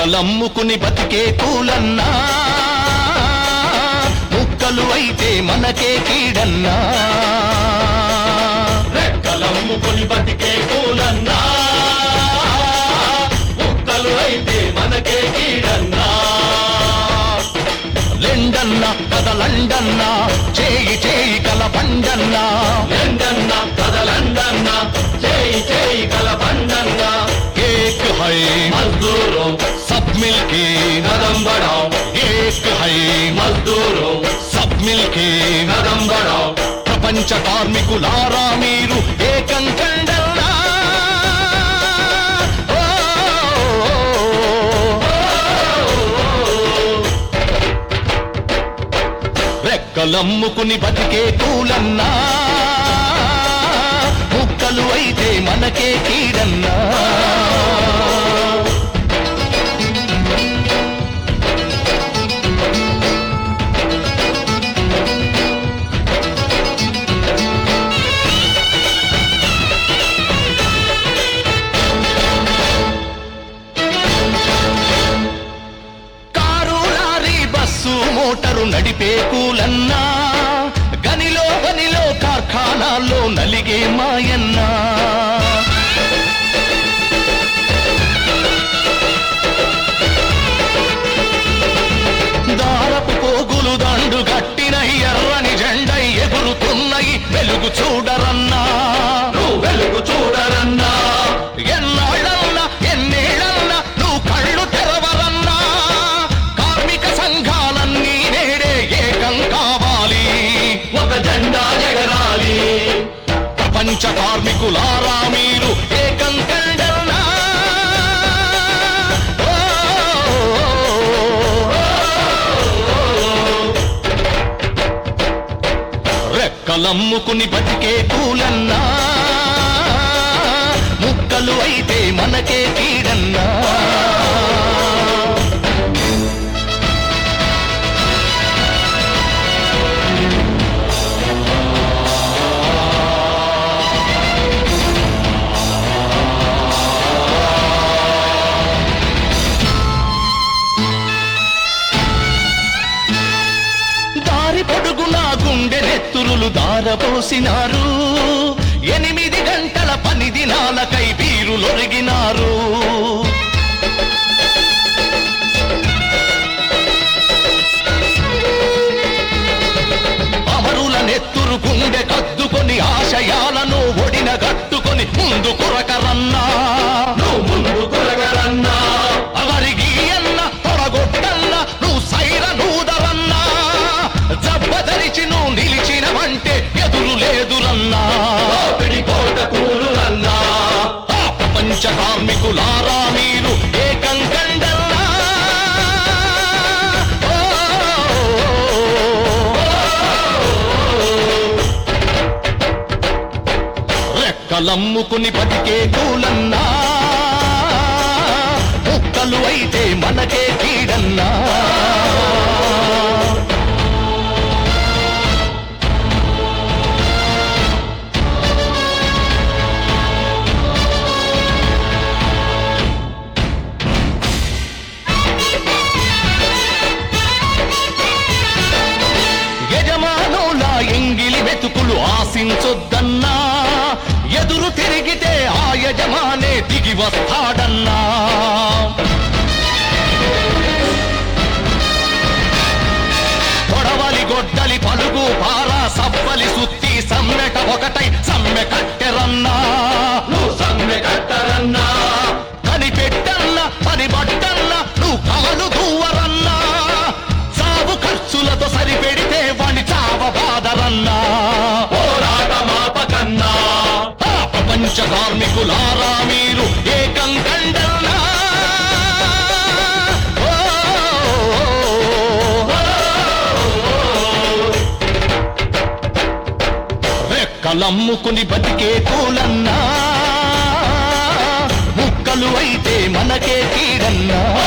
రెక్కలమ్ముకుని బతికే కూలన్నా ముక్కలు అయితే మనకే కీడన్నా రెక్కలమ్ముకొని బతికే కూలన్నా ముక్కలు అయితే మనకే కీడన్నా లెండన్నా కదలండన్నా చేయి చేయి కల పండన్నా ఎండన్న కదలండన్న చేయి చేయి కలబండన్న ఏక్ హై మజ్దూరు సబ్ మిల్కే కదం బడాం ఏక్ హై మజ్దూరు సబ్ మిల్కే కదం బడాం ప్రపంచ కార్మికులారా మీరు ఏకం కండల్లా ఓ, రెక్కలమ్ముకుని బతికే కూలన్నా ముక్కలు అయితే మనకే కీడన్నా కారు లారీ బస్సు మోటారు నడిపే కూలన్నా గనిలో గనిలో కార్ఖానాల్లో నలిగే మాయన్నా దారపు పోగులు దండు గట్టిన ఎర్రని జెండై ఎగురుతున్నయి వెలుగు చూడరన్నా నువ్వు వెలుగు చూడరన్నా ఎన్నాళ్ళన్నా ఎన్నేళ్ళన్నా నువ్వు కళ్ళు తెరవరన్నా కార్మిక సంఘాలన్నీ నేడే ఏకం కావాలి ఒక జెండా ఎగరాలి ప్రపంచ కార్మికులారా మీరు ఏకం కండన్నా ఓ, రెక్కలమ్ముకుని బతికే కూలన్నా ముక్కలు అయితే మనకే కీడన్నా దారి పొడుగునా గుండె నెత్తురులు దారపోసినారు ఎనిమిది గంటల పని దినాలకై వీరులొరిగినారు అమరుల నెత్తురు గుండె కద్దుకొని ఆశయాలను ఒడిన గట్టుకొని ముందు కొరకరన్నా నువ్వు ముందు కొరగరన్నా అవరికి అన్న తొడగొట్టన్న నువ్వు సైర నూదరన్నా జబ్బదరిచి నువ్వు నిలిచినవంటే ఎదురు లేదురన్నా దోపిడి కోట కూలురన్నా ఆ ప్రపంచ కార్మికులారా మీరు ఏకం కండల్లా ఓ, రెక్కలమ్ముకుని బతికే కూలన్నా ముక్కలు అయితే మనకే కీడన్నా యజమానుల ఎంగిలి వెతుకులు ఆశించొద్దన్నా ఎదురు తిరిగితే ఆ యజమానే దిగి వస్తాడన్నా కొడవలి గొడ్డలి పలుగు పార సవ్వలి సుత్తి సమ్మెట ఒకటై సమ్మె కట్టెరన్నా నువ్వు సమ్మె కట్టరన్నా పని పెట్టన్న పని బట్టన్న నువ్వు కాలు దూవరన్నా సాగు ఖర్చులతో సరిపెడితే వాణ్ణి చావ బాధరన్నా పోరాట మాపకన్నా ఆ ప్రపంచ కార్మికులారా మీరు ఏకం కండన్నా ఓ, రెక్కలమ్ముకుని బతికే కూలన్నా ముక్కలు అయితే మనకే కీడన్నా